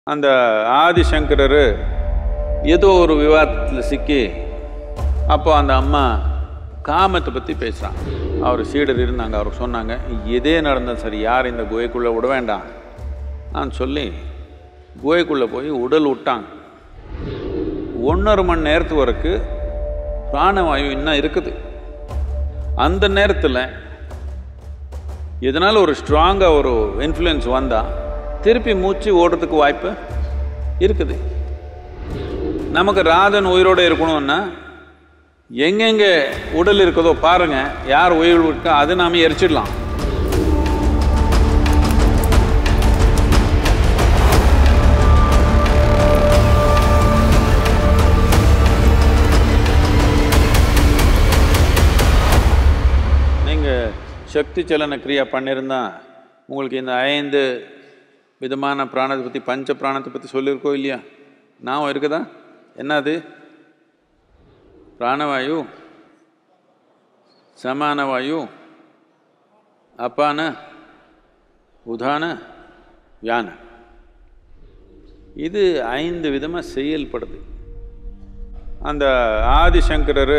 அந்த ஆதிசங்கரர் ஏதோ ஒரு விவாதத்தில் சிக்கி அப்போ அந்த அம்மா காமத்தை பற்றி பேசுகிறான் அவர் சீடர் இருந்தாங்க அவருக்கு சொன்னாங்க எதே நடந்தாலும் சரி யார் இந்த குகைக்குள்ளே விட வேண்டாம் நான் சொல்லி குகைக்குள்ளே போய் உடல் விட்டாங்க ஒன்றரை மணி நேரத்து வரைக்கும் பிராணவாயு இன்னும் இருக்குது அந்த நேரத்தில் இதனால் ஒரு ஸ்ட்ராங்காக ஒரு இன்ஃப்ளூயன்ஸ் வந்தால் திருப்பி மூச்சு ஓடுறதுக்கு வாய்ப்பு இருக்குது நமக்கு ராதன் உயிரோடு இருக்கணும்னா எங்கெங்கே உடல் இருக்குதோ பாருங்க யார் உயிர் இருக்கோ அது நாம எரிச்சிடலாம் நீங்கள் சக்தி சலன கிரியா பண்ணியிருந்தா உங்களுக்கு இந்த ஐந்து விதமான பிராணத்தை பற்றி பஞ்ச பிராணத்தை பற்றி சொல்லியிருக்கோம் இல்லையா நான் இருக்குதா என்னது பிராணவாயு சமானவாயு அப்பான உதான யான இது ஐந்து விதமாக செயல்படுது அந்த ஆதிசங்கரர்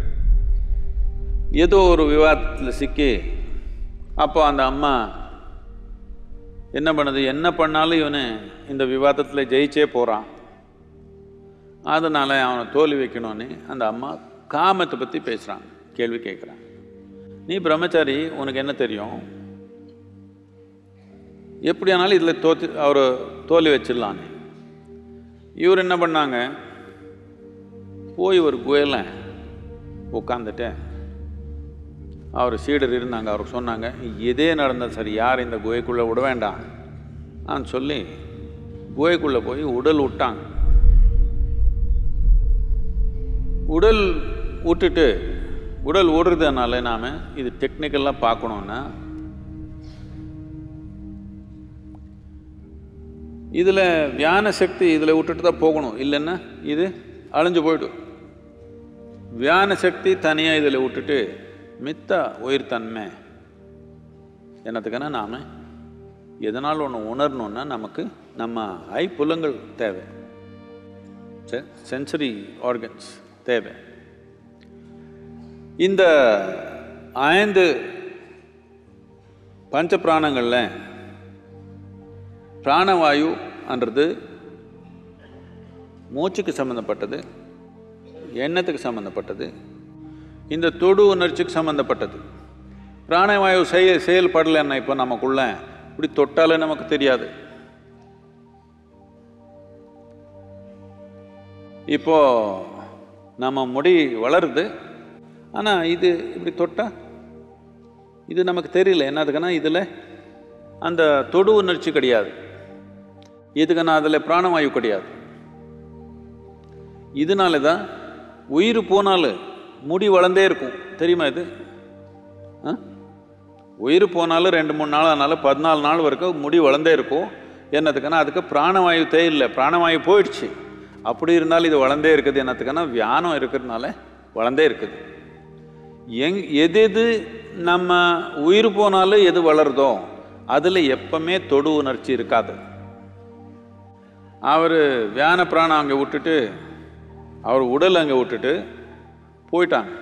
ஏதோ ஒரு விவாதத்தில் சிக்கி அப்போ அந்த அம்மா என்ன பண்ணுது என்ன பண்ணாலும் இவனு இந்த விவாதத்தில் ஜெயிச்சே போகிறான் அதனால் அவனை தோல்வி வைக்கணும்னு அந்த அம்மா காமத்தை பற்றி பேசுகிறான் கேள்வி கேட்குறான் நீ பிரம்மச்சாரி உனக்கு என்ன தெரியும் எப்படியானாலும் இதில் தோத்து அவர் தோல்வி வச்சிடலான்னு இவர் என்ன பண்ணாங்க போய் ஒரு குயல உட்காந்துட்டு அவர் சீடர் இருந்தாங்க அவருக்கு சொன்னாங்க எதே நடந்தால் சரி யார் இந்த குகைக்குள்ளே விட வேண்டாம் நான் சொல்லி குகைக்குள்ளே போய் உடல் விட்டாங்க உடல் விட்டுட்டு உடல் ஓடுறதுனால நாம் இது டெக்னிக்கலாக பார்க்கணுன்னா இதில் வியான சக்தி இதில் விட்டுட்டு தான் போகணும் இல்லைன்னா இது அழிஞ்சு போயிடும் வியான சக்தி தனியாக இதில் விட்டுட்டு மித்த உயிர் தன்மை என்னத்துக்குன்னா நாம் எதனால் ஒன்று உணரணுன்னா நமக்கு நம்ம ஐ புலங்கள் தேவை சென்சரி ஆர்கன்ஸ் தேவை இந்த ஐந்து பஞ்ச பிராணங்களில் பிராணவாயுன்றது மூச்சுக்கு சம்மந்தப்பட்டது எண்ணத்துக்கு சம்மந்தப்பட்டது இந்த தொடு உணர்ச்சிக்கு சம்மந்தப்பட்டது பிராணவாயு செய செயல்படலைன்னா இப்போ நமக்குள்ள இப்படி தொட்டாலே நமக்கு தெரியாது இப்போ நம்ம முடி வளருது ஆனால் இது இப்படி தொட்டா இது நமக்கு தெரியல என்னதுக்குன்னா இதில் அந்த தொடு உணர்ச்சி கிடையாது இதுக்குன்னா அதில் பிராணவாயு கிடையாது இதனால தான் உயிர் போனாலும் முடி வளர்ந்தே இருக்கும் தெரியுமா இது ஆ உயிர் போனாலும் ரெண்டு மூணு நாள் ஆனாலும் பதினாலு நாள் வரைக்கும் முடி வளர்ந்தே இருக்கும் என்னத்துக்குன்னா அதுக்கு பிராணவாயு தேவையில்லை பிராணவாயு போயிடுச்சு அப்படி இருந்தாலும் இது வளர்ந்தே இருக்குது என்னத்துக்குன்னா வியானம் இருக்கிறதுனால வளர்ந்தே இருக்குது எங் எது எது நம்ம உயிர் போனாலும் எது வளருதோ அதில் எப்பவுமே தொடு உணர்ச்சி இருக்காது அவர் வியான பிராணம் அங்கே விட்டுட்டு அவர் உடல் அங்கே விட்டுட்டு போயிட்டாங்க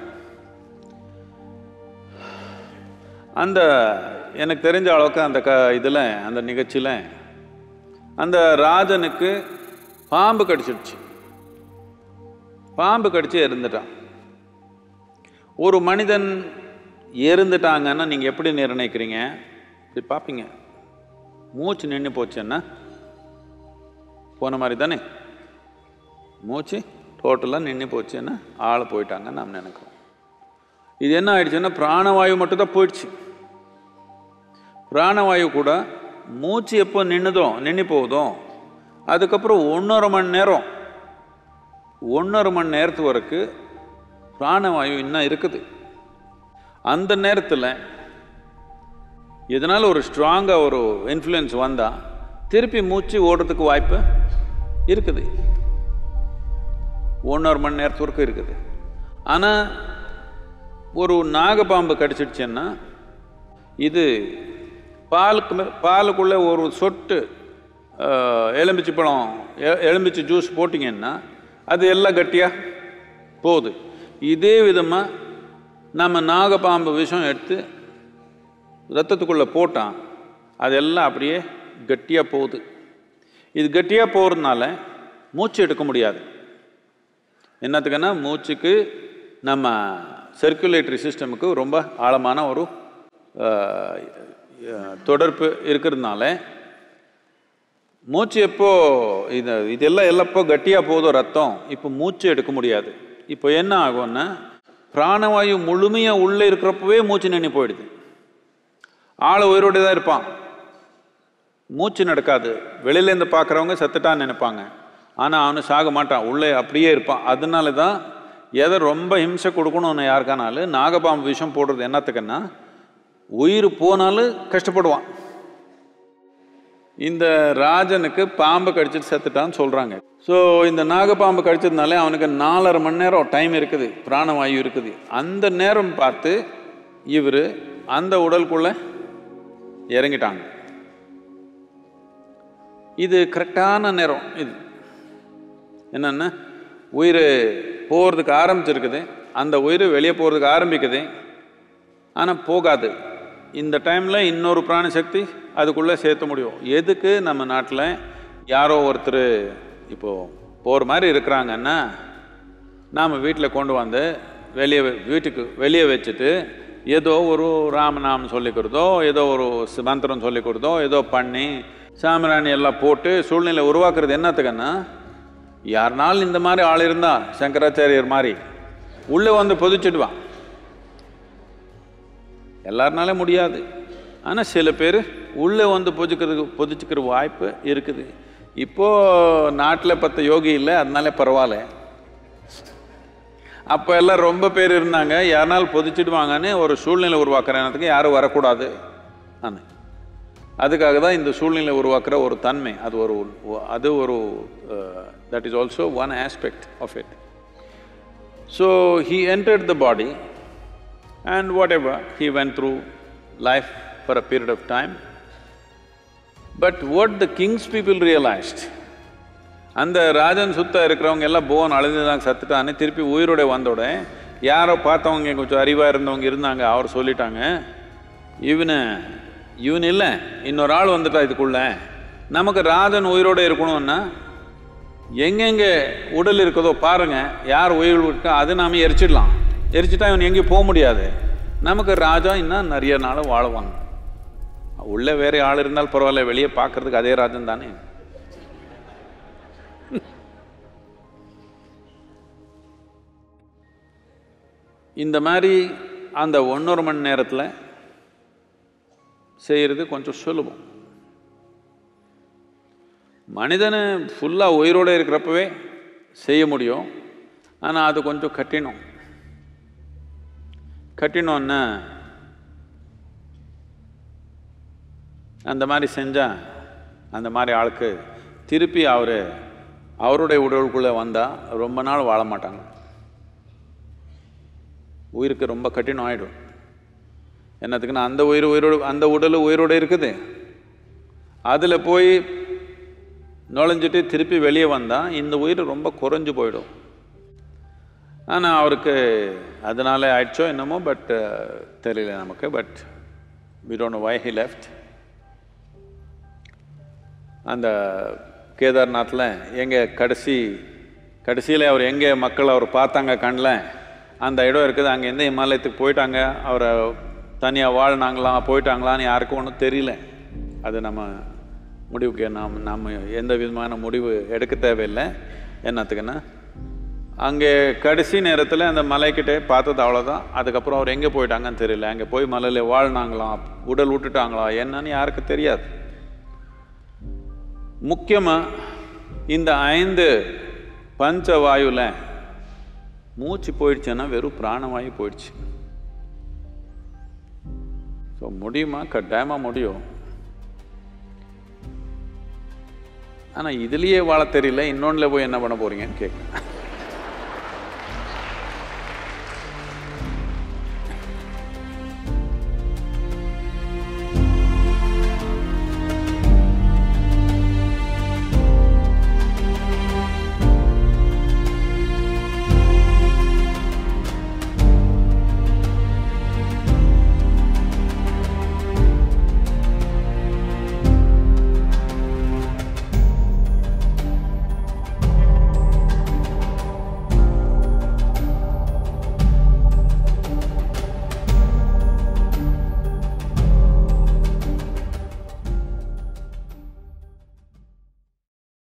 அந்த எனக்கு தெரிஞ்ச அளவுக்கு அந்த க இதில் அந்த நிகழ்ச்சியில் அந்த ராஜனுக்கு பாம்பு கடிச்சிடுச்சு பாம்பு கடிச்சு இறந்துட்டான் ஒரு மனிதன் இறந்துட்டாங்கன்னா நீங்கள் எப்படி நிர்ணயிக்கிறீங்க இப்படி பார்ப்பீங்க மூச்சு நின்று போச்சுன்னா போன மாதிரி தானே மூச்சு டோட்டலாக நின்று போச்சுன்னா ஆள் போயிட்டாங்கன்னு நாம் நினைக்கிறோம் இது என்ன ஆயிடுச்சுன்னா பிராணவாயு மட்டும் தான் போயிடுச்சு பிராணவாயு கூட மூச்சு எப்போ நின்றுதோ நின்று போகுதோ அதுக்கப்புறம் ஒன்றரை மணி நேரம் ஒன்றரை மணி நேரத்து வரைக்கும் பிராணவாயு இன்னும் இருக்குது அந்த நேரத்தில் இதனால் ஒரு ஸ்ட்ராங்காக ஒரு இன்ஃப்ளூயன்ஸ் வந்தால் திருப்பி மூச்சு ஓடுறதுக்கு வாய்ப்பு இருக்குது ஒன்றரை மணி நேரத்து வரைக்கும் இருக்குது ஆனால் ஒரு நாகப்பாம்பு கடிச்சிடுச்சுன்னா இது பாலுக்கு மே- பாலுக்குள்ளே ஒரு சொட்டு அஹ், எலுமிச்சை பழம் எ- எலுமிச்சை ஜூஸ் போட்டிங்கன்னா அது எல்லாம் கட்டியாக போகுது இதே விதமாக நம்ம நாகப்பாம்பு விஷம் எடுத்து ரத்தத்துக்குள்ளே போட்டான் அதெல்லாம் அப்படியே கட்டியாக போகுது இது கட்டியாக போகிறதுனால மூச்சு எடுக்க முடியாது என்னத்துக்குன்னா மூச்சுக்கு நம்ம சர்க்குலேட்டரி சிஸ்டமுக்கு ரொம்ப ஆழமான ஒரு அஹ், அஹ், தொடர்பு இருக்கிறதுனால மூச்சு எப்போ இது இதெல்லாம் எல்லாப்போ கட்டியாக போகுதோ ரத்தம் இப்போ மூச்சு எடுக்க முடியாது இப்போ என்ன ஆகும்னா பிராணவாயு முழுமையாக உள்ளே இருக்கிறப்பவே மூச்சு நின்று போயிடுது ஆள் உயிரோடு தான் இருப்பான் மூச்சு நடக்காது வெளியிலேருந்து பார்க்குறவங்க செத்துட்டான்னு நினைப்பாங்க ஆனால் அவனு சாக மாட்டான் உள்ளே அப்படியே இருப்பான் அதனால தான் எதை ரொம்ப ஹிம்சை கொடுக்கணும்னு யாருக்கானாலும் நாகபாம்பு விஷம் போடுறது என்னத்துக்குன்னா உயிர் போனாலும் கஷ்டப்படுவான் இந்த ராஜனுக்கு பாம்பு கடிச்சிட்டு செத்துட்டான்னு சொல்கிறாங்க ஸோ இந்த நாகப்பாம்பு கடிச்சதுனாலே அவனுக்கு நாலரை மணி நேரம் டைம் இருக்குது பிராணவாயு இருக்குது அந்த நேரம் பார்த்து இவர் அந்த உடலுக்குள்ள இறங்கிட்டாங்க இது கரெக்டான நேரம் இது என்னென்னா உயிர் போகிறதுக்கு ஆரம்பிச்சிருக்குது அந்த உயிர் வெளியே போகிறதுக்கு ஆரம்பிக்குது ஆனால் போகாது இந்த டைமில் இன்னொரு பிராணசக்தி அதுக்குள்ளே சேர்த்த முடியும் எதுக்கு நம்ம நாட்டில் யாரோ ஒருத்தர் இப்போது போகிற மாதிரி இருக்கிறாங்கன்னா நாம் வீட்டில் கொண்டு வந்து வெளியே வெ- வீட்டுக்கு வெளியே வச்சுட்டு ஏதோ ஒரு ராமநாமம் சொல்லிக்கிறதோ ஏதோ ஒரு சி- மந்திரம் சொல்லிக்கிறதோ ஏதோ பண்ணி சாம்பிராணி எல்லாம் போட்டு சூழ்நிலை உருவாக்குறது என்னத்துக்குன்னா யாருனாலும் இந்த மாதிரி ஆள் இருந்தா சங்கராச்சாரியர் மாதிரி உள்ளே வந்து பொதிச்சிடுவான் எல்லாருனால முடியாது ஆனால் சில பேர் உள்ளே வந்து பொதிக்கிறதுக்கு பொதிச்சுக்கிற வாய்ப்பு இருக்குது இப்போது நாட்டில் பத்து யோகி இல்லை அதனால பரவாயில்ல அப்போ எல்லாம் ரொம்ப பேர் இருந்தாங்க யாருனாலும் பொதிச்சிடுவாங்கன்னு ஒரு சூழ்நிலை உருவாக்குறதுக்கு யாரும் வரக்கூடாது நான் அதுக்காக தான் இந்த சூழ்நிலை உருவாக்குற ஒரு தன்மை அது ஒரு அது ஒரு that is also one aspect of it so he entered the body and whatever, he went through life for a period of time. But what the king's people realized, அந்த ராஜன் சுத்த இருக்கிறவங்க எல்லாம் போன் அழுதுதான் சத்துட்டான்னு திருப்பி உயிரோட வந்தோட யாரோ பார்த்தவங்க கொஞ்சம் அறிவாக இருந்தவங்க இருந்தாங்க அவர் சொல்லிட்டாங்க இவனு இவன் இல்லை இன்னொரு ஆள் வந்துட்டா இதுக்குள்ள நமக்கு ராஜன் உயிரோட இருக்கணும்னா எங்கெங்கே உடல் இருக்குதோ பாருங்க யார் உயிர் இருக்கோ அதை நாம எரிச்சிடலாம் எரிச்சிட்டா இவன் எங்கேயும் போக முடியாது நமக்கு ராஜா இன்னும் நிறைய நாள் வாழுவாங்க உள்ள வேற ஆள் இருந்தால் பரவாயில்ல வெளியே பார்க்கறதுக்கு அதே ராஜன் தானே இந்த மாதிரி அந்த ஒன்றரை மணி நேரத்தில் செய்கிறது கொஞ்சம் சுலபம் மனிதனை ஃபுல்லாக உயிரோடு இருக்கிறப்பவே செய்ய முடியும் ஆனால் அது கொஞ்சம் கட்டினம் கட்டினோன்னா அந்த மாதிரி செஞ்சால் அந்த மாதிரி ஆளுக்கு திருப்பி அவர் அவருடைய உடலுக்குள்ளே வந்தால் ரொம்ப நாள் வாழ மாட்டாங்க உயிருக்கு ரொம்ப கடினம் ஆகிடும் என்னத்துக்குன்னா அந்த உயிர் உயிரோடு அந்த உடல் உயிரோடு இருக்குது அதில் போய் நுழைஞ்சிட்டு திருப்பி வெளியே வந்தால் இந்த உயிர் ரொம்ப குறைஞ்சு போயிடும் ஆனால் அவருக்கு அதனால ஆயிடுச்சோ என்னமோ பட் தெரியல நமக்கு but we don't why he left அந்த கேதார்நாத்தில் எங்கே கடைசி கடைசியில் அவர் எங்கே மக்கள் அவர் பார்த்தாங்க கண்ணில் அந்த இடம் இருக்குது அங்கே எந்த இமாலயத்துக்கு போயிட்டாங்க அவரை தனியாக வாழ்னாங்களாம் போயிட்டாங்களான்னு யாருக்கும் ஒன்றும் தெரியல அது நம்ம முடிவுக்கு நாம் நம்ம எந்த விதமான முடிவு எடுக்க தேவையில்லை என்னத்துக்குன்னா அங்கே கடைசி நேரத்தில் அந்த மலைக்கிட்டே பார்த்தது அவ்வளோதான் அதுக்கப்புறம் அவர் எங்கே போயிட்டாங்கன்னு தெரியல அங்கே போய் மலையில் வாழ்னாங்களாம் உடல் விட்டுட்டாங்களா என்னன்னு யாருக்கு தெரியாது முக்கியமாக இந்த ஐந்து பஞ்ச வாயுல மூச்சு போயிடுச்சுன்னா வெறும் பிராணவாயு போயிடுச்சு ஸோ முடியுமா கட்டாயமாக முடியும் ஆனால் இதுலேயே வாழ தெரியல இன்னொன்றில் போய் என்ன பண்ண போறீங்கன்னு கேட்குறேன்